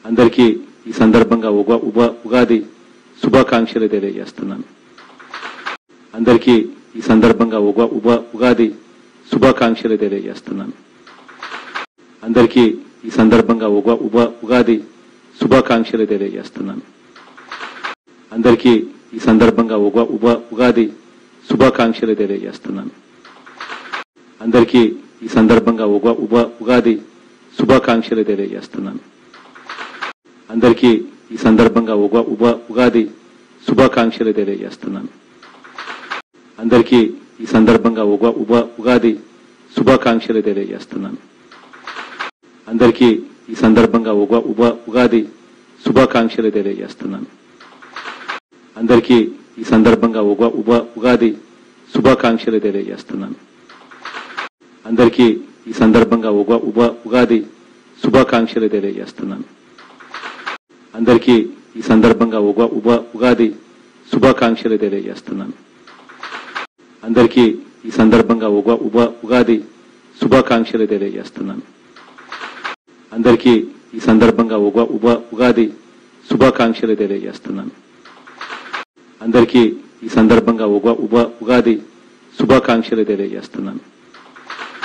అందరికీ ఈ సందర్భంగా ఉగా ఉగా- ఉగాది శుభాకాంక్షలు తెలియజేస్తున్నాను అందరికీ ఈ సందర్భంగా ఉగా ఉగా- ఉగాది శుభాకాంక్షలు తెలియజేస్తున్నాను అందరికీ ఈ సందర్భంగా ఉగా ఉగా- ఉగాది శుభాకాంక్షలు తెలియజేస్తున్నాను అందరికీ ఈ సందర్భంగా ఉగా ఉగా- ఉగాది శుభాకాంక్షలు తెలియజేస్తున్నాను అందరికీ ఈ సందర్భంగా ఉగా ఉగా- ఉగాది శుభాకాంక్షలు తెలియజేస్తున్నాను అందరికీ ఈ సందర్భంగా ఉగా ఉగా- ఉగాది శుభాకాంక్షలు తెలియజేస్తున్నాను అందరికీ ఈ సందర్భంగా ఉగా ఉగా- ఉగాది శుభాకాంక్షలు తెలియజేస్తున్నాను అందరికీ ఈ సందర్భంగా ఉగా ఉగా- ఉగాది శుభాకాంక్షలు తెలియజేస్తున్నాను అందరికీ ఈ సందర్భంగా ఉగా ఉగా- ఉగాది శుభాకాంక్షలు తెలియజేస్తున్నాను అందరికీ ఈ సందర్భంగా ఉగా ఉగా- ఉగాది శుభాకాంక్షలు తెలియజేస్తున్నాను అందరికీ ఈ సందర్భంగా ఉగా ఉగా- ఉగాది శుభాకాంక్షలు తెలియజేస్తున్నాను అందరికీ ఈ సందర్భంగా ఉగా ఉగా- ఉగాది శుభాకాంక్షలు తెలియజేస్తున్నాను అందరికీ ఈ సందర్భంగా ఉగా ఉగా- ఉగాది శుభాకాంక్షలు తెలియజేస్తున్నాను అందరికీ ఈ సందర్భంగా ఉగా ఉగా- ఉగాది శుభాకాంక్షలు తెలియజేస్తున్నాను